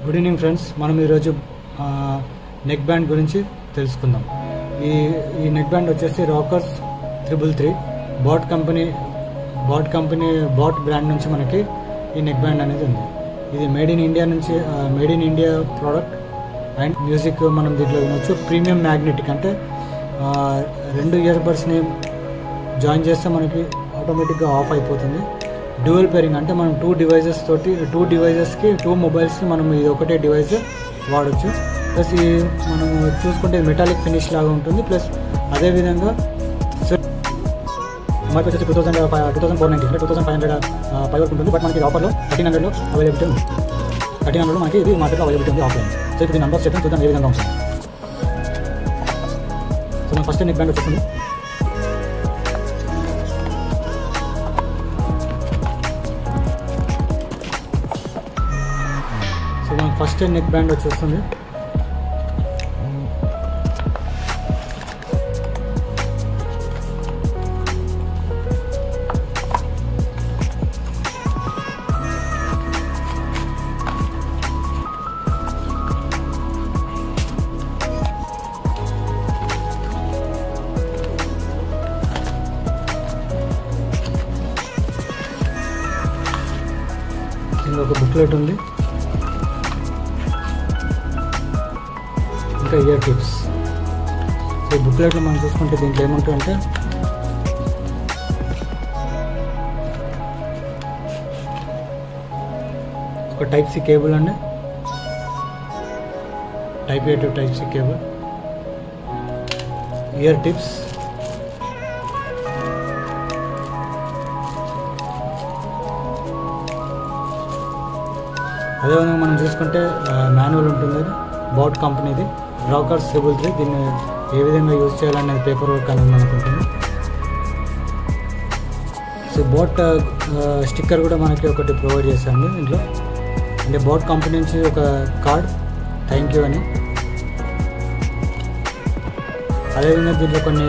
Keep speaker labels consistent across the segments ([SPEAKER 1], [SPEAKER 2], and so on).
[SPEAKER 1] good evening friends మనం ఈరోజు neck band గురించి తెలుసుకుందాం ఈ ఈ నెక్ బ్యాండ్ వచ్చేసి rockers triple three boAt company boAt company boAt brand నుంచి మనకి ఈ నెక్ బ్యాండ్ అనేది ఉంది ఇది మేడ్ ఇన్ ఇండియా నుంచి made in India product and music మనం దీంట్లో వినొచ్చు ప్రీమియం మ్యాగ్నెటిక్ అంటే ఆ, రెండు ఇయర్ బడ్స్ని జాయిన్ చేస్తే మనకి ఆటోమేటిక్గా ఆఫ్ అయిపోతుంది డ్యూయల్ పేరింగ్ అంటే మనం టూ డివైజెస్ తోటి టూ డివైజెస్కి టూ మొబైల్స్కి మనం ఇది ఒకటే డివైస్ వాడచ్చు ప్లస్ ఈ మనం చూసుకుంటే మెటాలిక్ ఫినిష్ లాగా ఉంటుంది ప్లస్ అదేవిధంగా మనకి వచ్చేసి two thousand five two thousand four ninety అంటే two thousand five hundred five వరకు ఉంటుంది బట్ మనకి ఆఫర్లో థర్టీన్ హండ్రెడ్లో అవైలబిలిటీ ఉంది థర్టీన్ హండ్రెడ్లో మనకి ఇది మార్కెట్లో అవైలబిలిటీ ఉంది ఆఫ్లైన్ సో ఇప్పుడు నంబర్స్ చెప్పాను చూద్దాం ఏ విధంగా ఉంటుంది సో మన ఫస్ట్ నెక్ బ్యాండ్ వచ్చేసింది సో మనకి ఫస్ట్ నెక్ బ్యాండ్ వచ్చేస్తుంది ఇందులో ఒక బుక్లెట్ ఉంది ఇంకా ఇయర్ టిప్స్ సో ఈ బుక్లెట్లో మనం చూసుకుంటే దీంట్లో ఏముంటాయంటే ఒక టైప్ సి కేబుల్ అండి type A to type C cable ear tips అదేవిధంగా మనం చూసుకుంటే మాన్యువల్ ఉంటుంది బాట్ కంపెనీది రాకర్స్ ట్రిబుల్ త్రీ దీన్ని ఏ విధంగా యూజ్ చేయాలనేది పేపర్ వర్క్ అనేది మనకు ఉంటుంది సో బోట్ స్టిక్కర్ కూడా మనకి ఒకటి ప్రొవైడ్ చేశాము దీంట్లో అంటే బోట్ కంపెనీ నుంచి ఒక కార్డ్ థ్యాంక్ యూ అని అదేవిధంగా దీంట్లో కొన్ని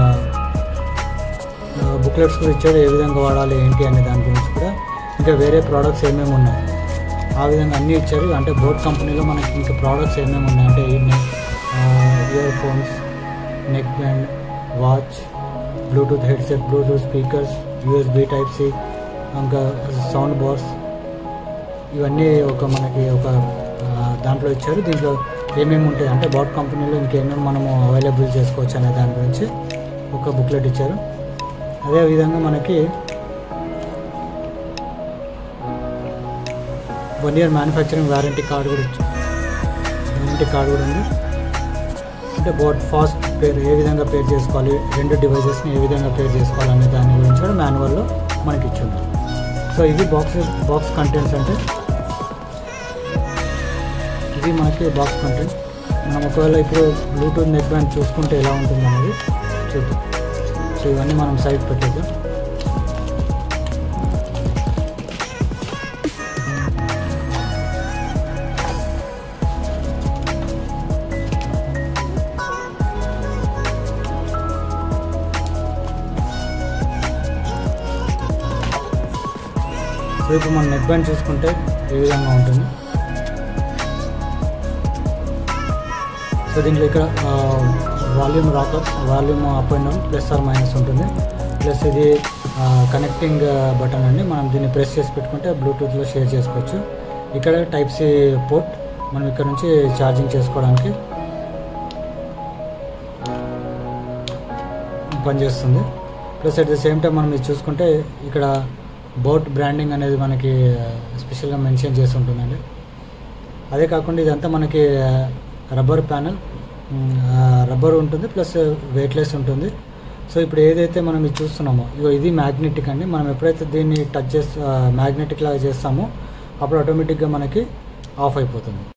[SPEAKER 1] బుక్లెట్స్ కూడా ఇచ్చారు ఏ విధంగా వాడాలి ఏంటి అనే దాని గురించి కూడా ఇంకా వేరే ప్రోడక్ట్స్ ఏమేమి ఉన్నాయి ఆ విధంగా అన్నీ ఇచ్చారు అంటే బోట్ కంపెనీలో మనకి ఇంకా ప్రోడక్ట్స్ ఏమేమి ఉన్నాయి అంటే ఈ neck ear phones neck band watch bluetooth headset bluetooth speakers USB type C ఇంకా సౌండ్ బాక్స్ ఇవన్నీ ఒక మనకి ఒక ఆ, దాంట్లో ఇచ్చారు దీంట్లో ఏమేమి ఉంటాయి అంటే బాట్ కంపెనీలో ఇంకేమేమి మనము అవైలబుల్ చేసుకోవచ్చు అనే దాని గురించి ఒక బుక్లెట్ ఇచ్చారు అదేవిధంగా మనకి one year manufacturing warranty card కూడా ఇచ్చారు వారంటీ కార్డు కూడా ఉంది అంటే బోట్ ఫాస్ట్ పేర్ ఏ విధంగా పేర్ చేసుకోవాలి రెండు డివైజెస్ని ఏ విధంగా పేర్ చేసుకోవాలి అనే దాని గురించి కూడా మాన్యువల్లో మనకి ఇచ్చింది సో ఇది బాక్స్ బాక్స్ కంటెంట్స్ అంటే ఇది మనకి బాక్స్ కంటెంట్ మనం ఒకవేళ ఇప్పుడు బ్లూటూత్ నెక్ బ్యాండ్ చూసుకుంటే ఎలా ఉంటుంది అనేది చూద్దాం సో ఇవన్నీ మనం సైడ్ పెట్టేద్దాం సో ఇప్పుడు మనం నెక్ బ్యాండ్ చూసుకుంటే ఏ విధంగా ఉంటుంది సో దీంట్లో ఇక్కడ volume rocker volume up and down plus or minus ఉంటుంది ప్లస్ ఇది కనెక్టింగ్ బటన్ అండి మనం దీన్ని ప్రెస్ చేసి పెట్టుకుంటే బ్లూటూత్లో షేర్ చేసుకోవచ్చు ఇక్కడ టైప్ సి పోర్ట్ మనం ఇక్కడ నుంచి ఛార్జింగ్ చేసుకోవడానికి పనిచేస్తుంది plus at the same time మనం ఇది చూసుకుంటే ఇక్కడ బోట్ బ్రాండింగ్ అనేది మనకి స్పెషల్గా మెన్షన్ చేసి ఉంటుందండి అదే కాకుండా ఇదంతా మనకి రబ్బర్ ప్యానల్ రబ్బర్ ఉంటుంది ప్లస్ వెయిట్లెస్ ఉంటుంది సో ఇప్పుడు ఏదైతే మనం ఇది చూస్తున్నామో ఇగో ఇది మ్యాగ్నెటిక్ అండి మనం ఎప్పుడైతే దీన్ని టచ్ చేస్తా మ్యాగ్నెటిక్ లాగా చేస్తామో అప్పుడు ఆటోమేటిక్గా మనకి ఆఫ్ అయిపోతుంది